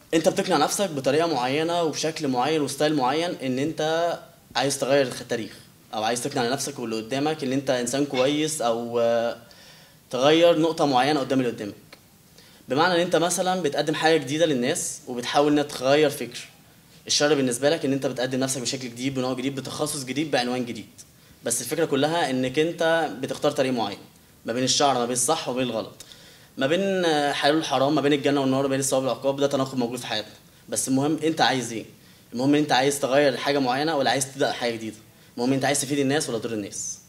انت بتقنع نفسك بطريقه معينه وبشكل معين وستايل معين ان انت عايز تغير التاريخ او عايز تقنع نفسك واللي قدامك ان انت انسان كويس او آه، تغير نقطه معينه قدام اللي قدامك بمعنى ان انت مثلا بتقدم حاجه جديده للناس وبتحاول انك تغير فكر الشر بالنسبه لك ان انت بتقدم نفسك بشكل جديد بنوع جديد بتخصص جديد بعنوان جديد بس الفكره كلها انك انت بتختار طريق معين ما بين الشعر ما بين الصح وما بين الغلط ما بين آه، حلال والحرام ما بين الجنه والنار ما بين الثواب والعقاب ده تناقض موجود في حياتنا بس المهم انت عايز ايه المهم انت عايز تغير حاجه معينه ولا عايز تبدا حاجه جديده المهم انت عايز تفيد الناس ولا تضر الناس